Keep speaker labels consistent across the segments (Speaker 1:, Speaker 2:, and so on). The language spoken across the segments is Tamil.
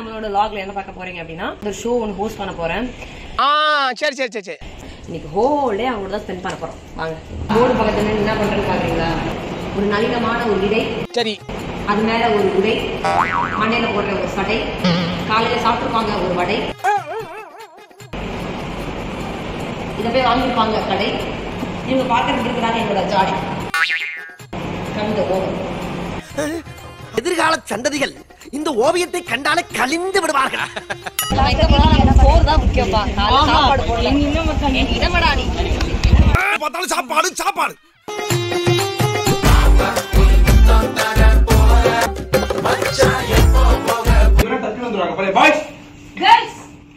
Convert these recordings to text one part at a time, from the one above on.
Speaker 1: நம்மளோட லாக்ல என்ன பார்க்க போறீங்க அப்படின்னா ஒரு ஷோ ஒன்று ஹோஸ்ட் பண்ண போறேன்
Speaker 2: ஆ சரி சரி சரி சரி
Speaker 1: இன்னைக்கு ஹோல் டே அவங்களோட தான் ஸ்பெண்ட் பண்ண போறோம் வாங்க போர்டு பக்கத்துல நின்னு என்ன பண்றேன்னு பாக்குறீங்களா ஒரு நளினமான ஒரு இடை
Speaker 2: சரி
Speaker 1: அது மேல ஒரு உடை மண்டையில போடுற ஒரு சடை காலையில சாப்பிட்டுருப்பாங்க ஒரு வடை இதை போய் வாங்கியிருப்பாங்க கடை இவங்க பார்க்கறதுக்கு இருக்கிறாங்க என்னோட ஜாடை கண்டு ஓவர்
Speaker 3: எதிர்கால சந்ததிகள் இந்த ஓவியத்தை கண்டாலே கலிந்து விடுவார்கள்
Speaker 1: சோறு தான் முக்கியம்ப்பா காலைல சாப்பாடு போடல இடமடா நீ
Speaker 3: பார்த்தாலும் சாப்பாடு சாப்பாடு
Speaker 4: இவரே தப்பி வந்துருவாங்க பாரு பாய்ஸ்
Speaker 1: கேர்ள்ஸ்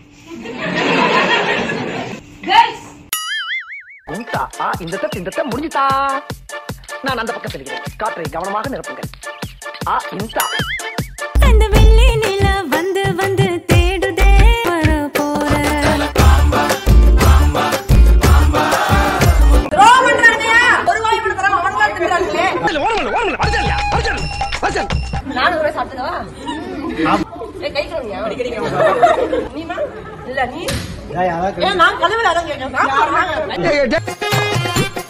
Speaker 1: கேர்ள்ஸ்
Speaker 3: இந்தா ஆ, இந்த தட்டு இந்த தட்டு முடிஞ்சுதா நான் அந்த பக்கம் செல்கிறேன் காற்றை கவனமாக நிரப்புங்கள் ஆ இந்தா
Speaker 5: அந்த வெள்ளி நிலா வந்து வந்து தேடுதே வர போற
Speaker 1: நானும் கூட சாப்பிட்டுதவா ஏய், கை கழுவுனியா? நீமா? இல்ல, நீ? ஏன் நான் கழுவல, அதான் கேட்கிறேன். நான் சொல்றேன்.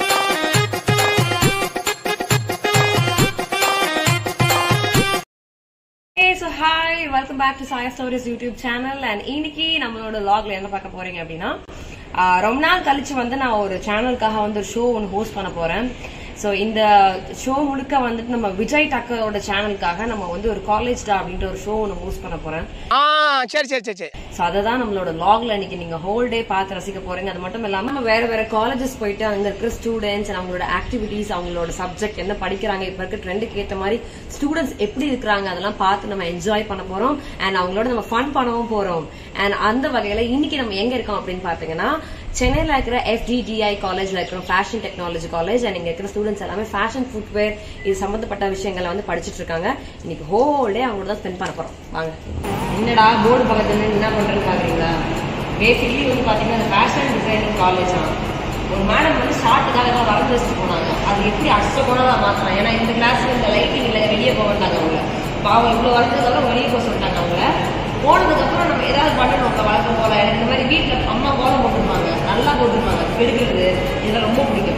Speaker 1: Hey, so hi, welcome back to Science Stories YouTube channel and இன்னைக்கு நம்மளோட லாக்ல என்ன பார்க்க போறீங்க அப்படின்னா ஆஹ், ரொம்ப நாள் கழிச்சு வந்து நான் ஒரு சேனலுக்காக வந்து ஒரு ஷோ ஒன்று ஹோஸ்ட் பண்ண போறேன் ஸோ இந்த ஷோ முழுக்க வந்துட்டு நம்ம விஜய் டக்கரோட சேனலுக்காக நம்ம வந்து ஒரு காலேஜ் டா அப்படின்ற ஒரு ஷோ ஒன்று ஹோஸ்ட் பண்ண போறேன்
Speaker 2: ஆ சரி சரி சரி சரி
Speaker 1: ஸோ அதை தான் நம்மளோட லாக்ல இன்னைக்கு நீங்க ஹோல் டே பார்த்து ரசிக்க போறீங்க அது மட்டும் இல்லாம நம்ம வேற வேற காலேஜஸ் போயிட்டு அங்க இருக்கிற ஸ்டூடெண்ட்ஸ் அவங்களோட ஆக்டிவிட்டீஸ் அவங்களோட சப்ஜெக்ட் என்ன படிக்கிறாங்க இப்ப இருக்க ட்ரெண்டுக்கு ஏத்த மாதிரி ஸ்டூடெண்ட்ஸ் எப்படி இருக்கிறாங்க அதெல்லாம் பார்த்து நம்ம என்ஜாய் பண்ண போறோம் அண்ட் அவங்களோட நம்ம ஃபன் பண்ணவும் போறோம் அண்ட் அந்த வகையில இன்னைக்கு நம்ம எங்க இருக்கோம் அப்படின்னு பாத்தீங்கன்னா சென்னையில இருக்கிற எஃப்டிடிஐ காலேஜ்ல இருக்கிற ஃபேஷன் டெக்னாலஜி காலேஜ் அண்ட் இங்க இருக்கிற ஸ்டூடெண்ட்ஸ் எல்லாமே ஃபேஷன் ஃபுட்வேர் இது சம்பந்தப்பட்ட விஷயங்களை வந்து படிச்சிட்டு இருக்காங்க இன்னைக்கு ஹோல் டே அவங்களோட தான் ஸ்பெண்ட் பண்ண போறோம் வாங்க என்னடா போர்டு பக்கத்துல நின்னு என்ன பண்றேன்னு பாக்குறீங்களா பேசிக்கலி வந்து பாத்தீங்கன்னா அந்த ஃபேஷன் டிசைனிங் காலேஜ் தான் ஒரு மேடம் வந்து ஷார்ட்டுக்காக தான் வளர்ந்து வச்சுட்டு போனாங்க அது எப்படி அஷ்ட குணமா மாத்தலாம் ஏன்னா இந்த கிளாஸ்ல இந்த லைட்டிங் இல்லை வெளியே போக மாட்டாங்க அவங்க பாவம் இவ்வளவு வளர்த்ததுக்கப்புறம் வெளியே போக சொல்லிட்டாங்க அவங்க போனதுக்கு அப்புறம் நம்ம ஏதாவது பண்ணணும் இப்போ வளர்க்க போல எனக்கு இந்த மாதிரி வீட்டுல அம்மா கோலம் போட்டிருப்பாங்க நல்லா போட்டிருப்பாங்க கெடுக்கிறது இதெல்லாம் ரொம்ப பிடிக்கும்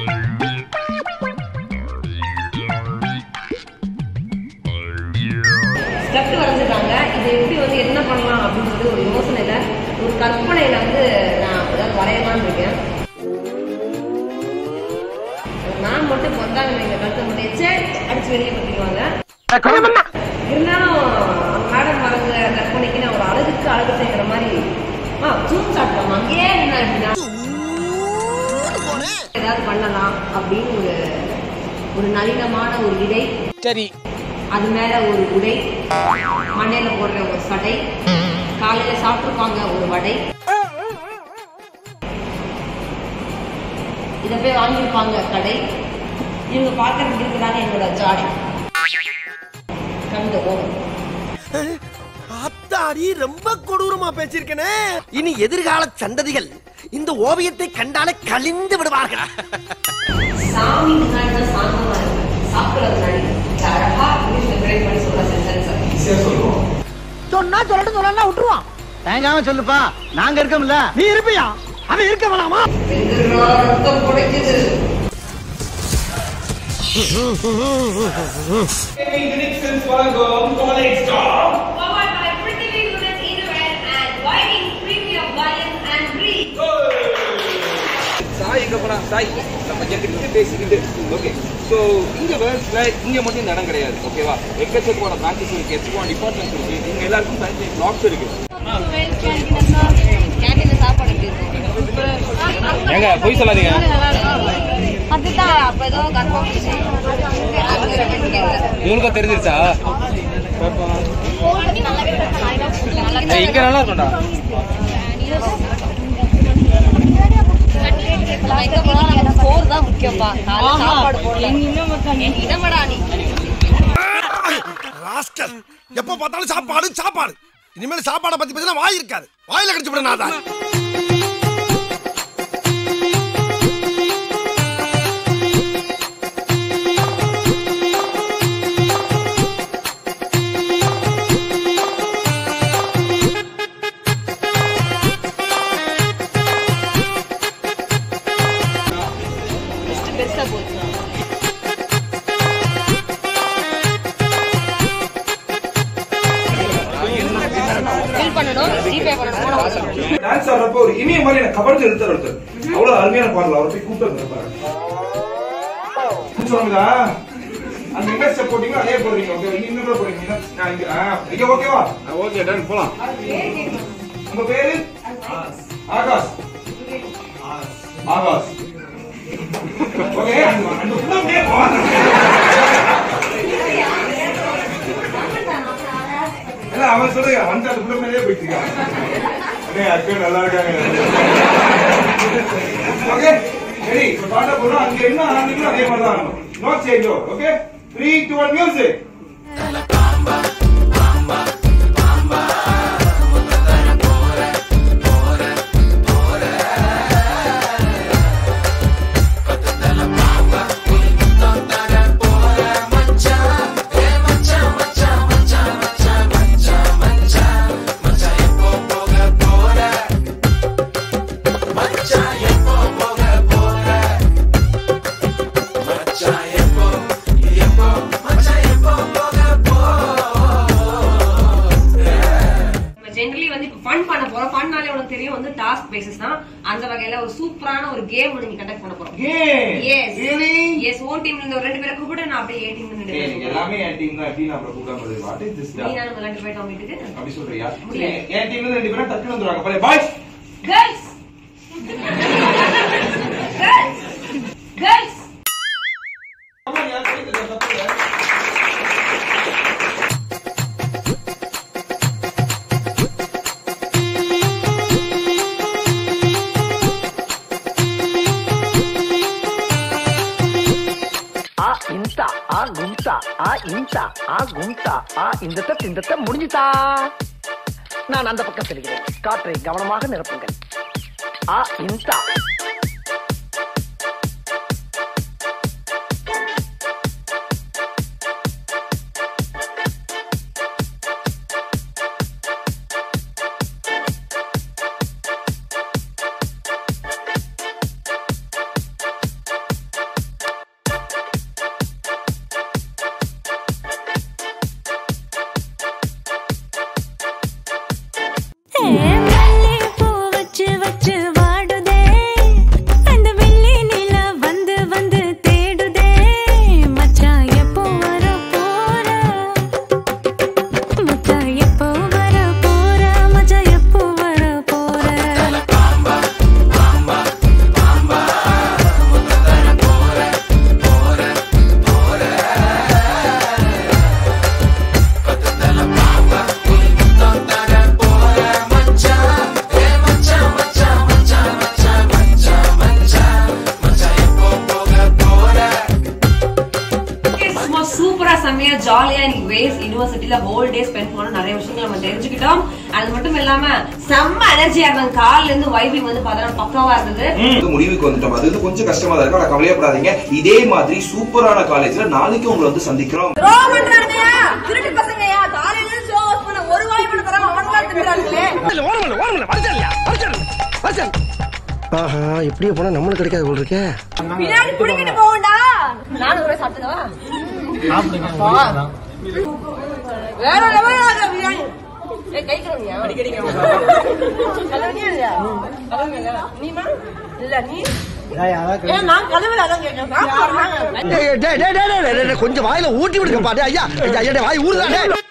Speaker 1: ஸ்டெப் வரைஞ்சிருக்காங்க இதை எப்படி வந்து என்ன பண்ணலாம் அப்படின்றது ஒரு யோசனையில ஒரு கற்பனையில வந்து நான் ஏதாவது வரையலாம்னு இருக்கேன் நான் மட்டும் இப்போ வந்தாங்க இந்த கருத்தை மட்டும் எச்சே அடிச்சு வெளியே பத்திக்குவாங்க இருந்தாலும் மேடம் வரைஞ்ச கற்பனைக்கு நான் ஒரு அழகுக்கு அழகு சேர்க்கிற மாதிரி ஆ ஜூம் சாப்பிட்டோம் அங்கேயே என்ன அப்படின்னா ஏதாவது பண்ணலாம் அப்படின்னு ஒரு ஒரு நளினமான ஒரு இடை
Speaker 2: சரி
Speaker 1: அது மேல ஒரு உடை மண்டையில போடுற ஒரு சடை காலையில சாப்பிட்டுருப்பாங்க ஒரு வடை இத போய் வாங்கியிருப்பாங்க கடை இவங்க பார்க்கறதுக்கு இருக்கிறாங்க என்னோட ஜாடை கண்டு ஓவர்
Speaker 3: அத்தாடி ரொம்ப கொடூரமா பேசியிருக்கனே இனி எதிர்கால சந்ததிகள் இந்த ஓவியத்தை கண்டாலே கலிந்து விடுவார்கள்
Speaker 1: சாமி முன்னாடி தான் சாந்தமா இருக்கு சாப்பிடுறது முன்னாடி இது அழகா இங்கிலீஷ்ல பிரேக் பண்ணி சொல்ற சென்டென்ஸ்
Speaker 4: ஈஸியா சொல்லுவோம்
Speaker 3: சொன்னா சொல்லட்டும் சொல்லலாம் விட்டுருவான் தேங்காம சொல்லுப்பா நாங்க இருக்கோம்ல நீ இருப்பியா அவன் இருக்க வேணாமா
Speaker 1: ரத்தம் குடைக்குது
Speaker 4: வணக்கம் college star
Speaker 1: Powered by Pretty Women's Innerwear and Whiting Premium Violence and Breathe.
Speaker 4: Sai எங்க போனா சாய் நம்ம எங்கிட்ட பேசிக்கிட்டு ஓகே ஸோ இங்க வேர்ல்ட்ஸ்ல இங்க மட்டும் இந்த இடம் கிடையாது ஓகேவா எக்கச்சக்கமான பிரான்ச்சஸ் இருக்கு எக்கச்சக்கமான டிபார்ட்மெண்ட்ஸ் இருக்கு இங்க எல்லாருக்கும் தனி பிளாக்ஸ் இருக்கு
Speaker 1: கேண்டீன்ல சாப்பாடு எப்படி இருக்கும்
Speaker 4: ஏங்க பொய் சொல்லாதீங்க
Speaker 1: அதுதான் அப்ப ஏதோ கன்ஃபார்ம்
Speaker 4: இவனுக்கும் தெரிஞ்சிருச்சா ஏய், இங்க நல்லா இருக்கும்டா
Speaker 1: சோறு தான் முக்கியம்ப்பா காலைல சாப்பாடு போடல இடமடா நீ
Speaker 3: ராஸ்கல் எப்ப பார்த்தாலும் சாப்பாடு சாப்பாடு இனிமேல் சாப்பாடை பத்தி பத்தி வாய் இருக்காது வாயில கடிச்சு விட நான்
Speaker 1: பண்ணணும் ஜிபே பண்ணணும் போன சொல்லணும்
Speaker 4: டான்ஸ் ஆடுறப்போ ஒரு இனிய மாதிரி எனக்கு கவர்ந்து எடுத்தார் ஒருத்தர் அவ்வளவு அருமையான பாடல் அவரை போய் கூப்பிட்டு வந்து பாருங்க சொல்லுங்களா அந்த எங்க ஸ்டெப் போட்டீங்களோ அதே போடுறீங்க ஓகே இங்க இன்னும் கூட போடுறீங்க நான் இங்க ஆ இங்க ஓகேவா ஓகே டன் போலாம் உங்க பேரு ஆகாஷ் ஆகாஷ் ஓகே அந்த அந்த புள்ள அப்படியே போவாங்க இல்ல அவன் சொல்லுங்க வந்து அந்த புள்ள மேலே போயிட்டு இருக்கான் அண்ணே அக்கா நல்லா இருக்காங்க ஓகே ரெடி இப்ப பாட்ட போறோம் அங்க என்ன ஆரம்பிக்கணும் அதே மாதிரி தான் ஆகணும் no change okay three two one music
Speaker 1: generally வந்து இப்ப ஃபன் பண்ண போறோம் ஃபன்னாலே உனக்கு தெரியும் வந்து டாஸ்க் பேசிஸ் தான் அந்த வகையில ஒரு சூப்பரான ஒரு கேம் நீங்க கண்டக்ட் பண்ண போறோம்
Speaker 4: Game.
Speaker 1: Yes
Speaker 4: Really?
Speaker 1: Yes own டீம்ல இருந்து ஒரு ரெண்டு பேரை கூப்பிட்டு நான் அப்படியே ஏ டீம்ல இருந்து ரெண்டு
Speaker 4: ஏய்,
Speaker 1: பேரை
Speaker 4: நீங்க
Speaker 1: கூப்பிடுறேன்.
Speaker 4: எல்லாமே என் டீம் தான் எப்படி நான் அப்புறம் கூப்பிடாம வாட் இஸ் திஸ்
Speaker 1: நீ நானும் விளையாண்டு போயிட்டோம் வீட்டுக்கு
Speaker 4: அப்படி சொல்றியா
Speaker 1: முடியாது.
Speaker 4: என் டீம்ல ரெண்டு பேரும் டக்குனு வந்துருவாங்க பாரு பாய்ஸ்
Speaker 1: கேர்ள்ஸ் கேர்ள்ஸ் கேர்ள்ஸ்
Speaker 3: ஆ இந்தா ஆ கும்தா ஆ இந்தா ஆ கும்தா ஆ இந்த தத் இந்த தத் முடிஞ்சுதா நான் அந்த பக்கம் செல்கிறேன் காற்றை கவனமாக நிரப்புங்கள் ஆ இந்தா
Speaker 5: மல்லிகைப்பூ வச்சு வச்சு வாடுதே அந்த வெள்ளி நிலா வந்து வந்து தேடுதே மச்சான் எப்போ வர போற மச்சான் எப்போ வர போற மச்சான் எப்போ வர போற
Speaker 1: சும்மா சூப்பரா செம்மையா ஜாலியா இன்னைக்கு வேஸ் யூனிவர்சிட்டில ஹோல் டே ஸ்பெண்ட் பண்ணோம் நிறைய விஷயங்கள் நம்ம தெரிஞ்சுக்கிட்டோம் அது மட்டும் இல்லாம செம்ம எனர்ஜியா இருந்தாங்க கால்ல இருந்து வைபிங் வந்து பார்த்தா பக்காவா இருந்தது
Speaker 4: வந்து முடிவுக்கு வந்துட்டோம் அது வந்து கொஞ்சம் கஷ்டமா தான் இருக்கும் ஆனா கவலையப்படாதீங்க இதே மாதிரி சூப்பரான காலேஜ்ல நாளைக்கு உங்களை வந்து சந்திக்கிறோம்
Speaker 1: திருட்டு பசங்கயா காலையில ஷோ பண்ண ஒரு வாய் பண்ண தராம அவங்களா திட்டுறாங்களே
Speaker 3: ஆஹா இப்படியே போனா நம்மளுக்கு கிடைக்காது போல் இருக்கே
Speaker 1: பின்னாடி புடிங்கிட்டு போகண்டா நானும் கூட சாப்பிட்டுக்கவா வேற லெவல் பிரியாணி ஏய் கை கழுவியா அடிக்கடி கழுவியா இல்லையா கழுவியா நீமா இல்ல நீ ஏன் நான் கழுவல அதான் கேட்கிறேன் சாப்பிடுறாங்க
Speaker 3: கொஞ்சம் வாயில ஊட்டி விடுங்க பாட்டு ஐயா ஐயா வாய் ஊறுதானே